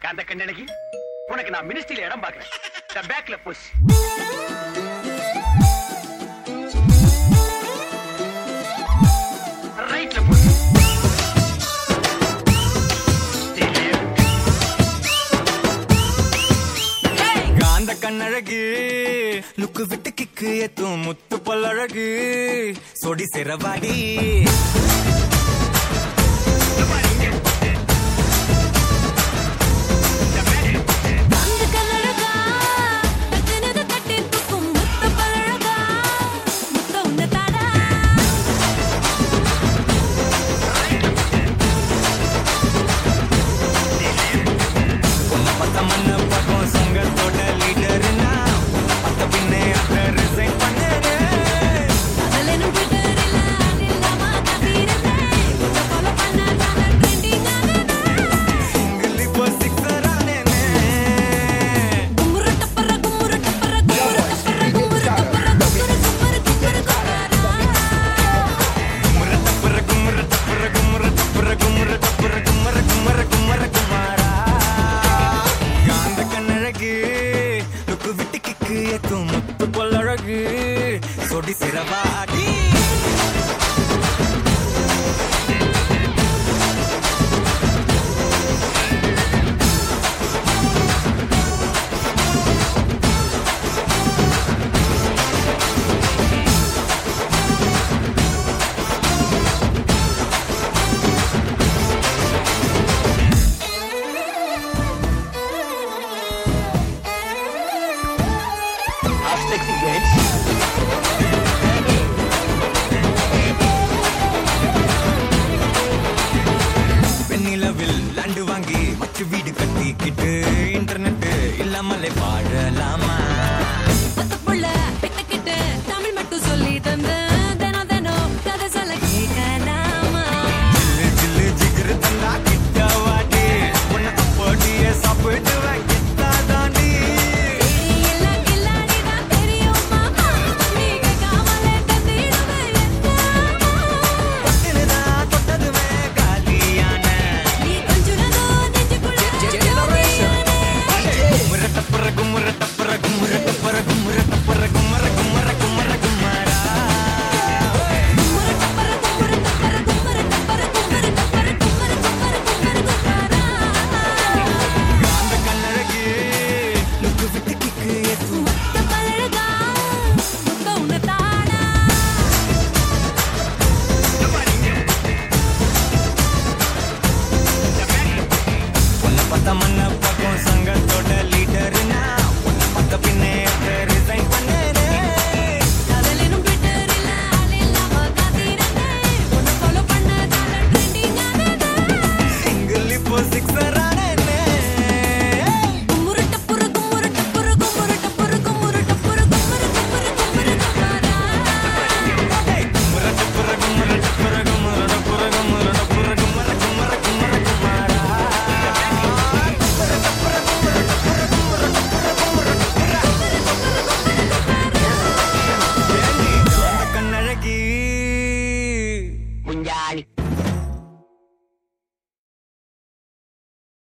காந்த கண்ணழகி உனக்கு நான் மினிஸ்ட்ரியில இடம் பாக்குறேன் பேக்ல புஷ் ரைட்ல புஷ் காந்த கண்ணழகு லுக்கு விட்டு கிக்கு எத்தும் முத்து பல்லழகு சொடி சிறவாடி அந்த கண்ணழகா கட்டினது கட்டி தூக்கும் முத்த பழகா முத்த உன்ன தாடா உன்னை பத்த மண்ண பக்கம் சங்கத்தோட லீடர்னா பத்த பின்னே அத ரிசைன் பண்ணேனே அதலெனும் ட்விட்டரில் அதில்லாம காத்திருந்தேன் உன்னை ஃபாலோ பண்ண தானே ட்ரெண்டிங் ஆனேன் சிங்கிள் இப்போ சிக்ஸர் ஆனேனே கும்முரு டப்பர கும்முரு டப்பர கும்முரு டப்பர கும்முரு டப்பர கும்முரு கும்முரு கும்முரு கும்முரு குமுற தப்புற குமுற தப்புற குமுற தப்புற குமுற தப்புற குமர குமர குமர குமாரா காந்த கண்ணழகு லுக்கு விட்டு கிக்கு எத்தும் முத்து பொல்லழகு சொடி சிறவாடி Half sexy girls. வெண்ணிலவில் லாண்டு வாங்கி மச்சு வீடு கட்டிக்கிட்டு இன்டர்நெட் இல்லாமலே வாழலாமா பத்து புள்ள பெத்துக்கிட்டு தமிழ் மட்டும் சொல்லி தந்து தினம் தினம் கதை சொல்ல கேட்கலாமா ஜில்லு ஜில்லு ஜிகிரு தந்தா கிட்ட வாடி உன்னை அப்படியே சாப்பிடுவேன் கிட்டா தாண்டி தேடி எல்லாம் கில்லாடி தான் தெரியும் மாமா நீங்க காமலே தந்திடுவேன் இதுதான் தொட்டதுமே காலியான நீ கொஞ்சுனதோ நெஞ்சுக்குள்ள குமுற தப்புற குமுற தப்புற குமுற தப்புற குமுற தப்புற குமர குமர குமர குமரா கும்மர டப்பர கும்மர டப்பர கும்மர டப்பர கும்மர டப்பர கும்மர கும்மர கும்மர கும்மரா காந்த கண்ணழகு லுக்கு விட்டு கிக்கு எத்து முத்த பழகா முத்த உன்ன தானா உன்னை பார்த்த மண்ண பக்கம் சங்கத்தோட லீடர்னா உன்னை பார்த்த பின்னே ரிசைன் பண்ண